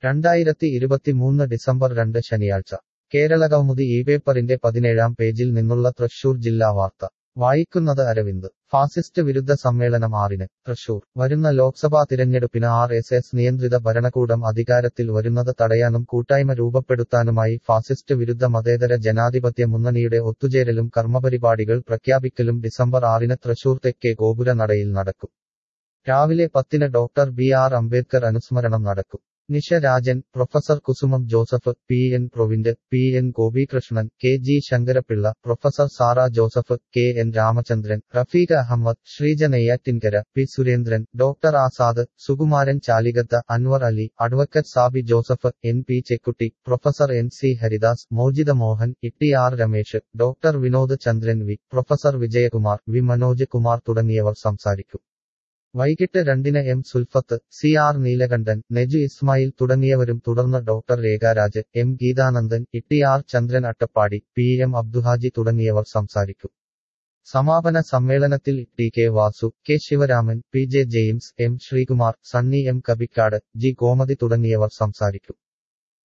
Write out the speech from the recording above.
രണ്ടായിരത്തി ഇരുപത്തിമൂന്ന് ഡിസംബർ രണ്ട് ശനിയാഴ്ച കേരളകൗമുദി ഈ പേപ്പറിന്റെ പതിനേഴാം പേജിൽ നിന്നുള്ള തൃശൂർ ജില്ലാ വാർത്ത വായിക്കുന്നത് അരവിന്ദ് ഫാസിസ്റ്റ് വിരുദ്ധ സമ്മേളനം ആറിന് തൃശൂർ വരുന്ന ലോക്സഭാ തിരഞ്ഞെടുപ്പിന് ആർ എസ് എസ് നിയന്ത്രിത ഭരണകൂടം അധികാരത്തിൽ വരുന്നത് തടയാനും കൂട്ടായ്മ രൂപപ്പെടുത്താനുമായി ഫാസിസ്റ്റ് വിരുദ്ധ മതേതര ജനാധിപത്യ മുന്നണിയുടെ ഒത്തുചേരലും കർമ്മപരിപാടികൾ പ്രഖ്യാപിക്കലും ഡിസംബർ ആറിന് തൃശൂർ തെക്കേ ഗോപുര നടയിൽ നടക്കും രാവിലെ പത്തിന് ഡോക്ടർ ബി ആർ അംബേദ്കർ അനുസ്മരണം നടക്കും Nisha Rajan professor Kusumam Joseph P N പ്രൊവിന്റ് P N Gopikrishnan K G Sankarapillai professor Sara Joseph K N Ramachandran Rafeeq Ahmed Sreeja Neyyattinkara P Surendran doctor Azad Sukumaran Chalikkath Anwar Ali advocate Sabi Joseph N P Chekkutty professor N C Haridas Mojitha Mohan Itty R Ramesh doctor Vinod Chandran V professor Vijayakumar V Manoj Kumar തുടങ്ങിയവർ സംസാരിക്കും വൈകിട്ട് രണ്ടിന് M Sulfath C R Neelakantan നെജു Ismail തുടങ്ങിയവരും തുടർന്ന് doctor Rekharaj M Geethanandan Itty R Chandran Attappadi P M Abduhaji തുടങ്ങിയവർ സംസാരിക്കും സമാപന സമ്മേളനത്തിൽ T K Vasu K Sivaraman P J James M Sreekumar Sunny M Kabikkad G Gomathi തുടങ്ങിയവർ സംസാരിക്കും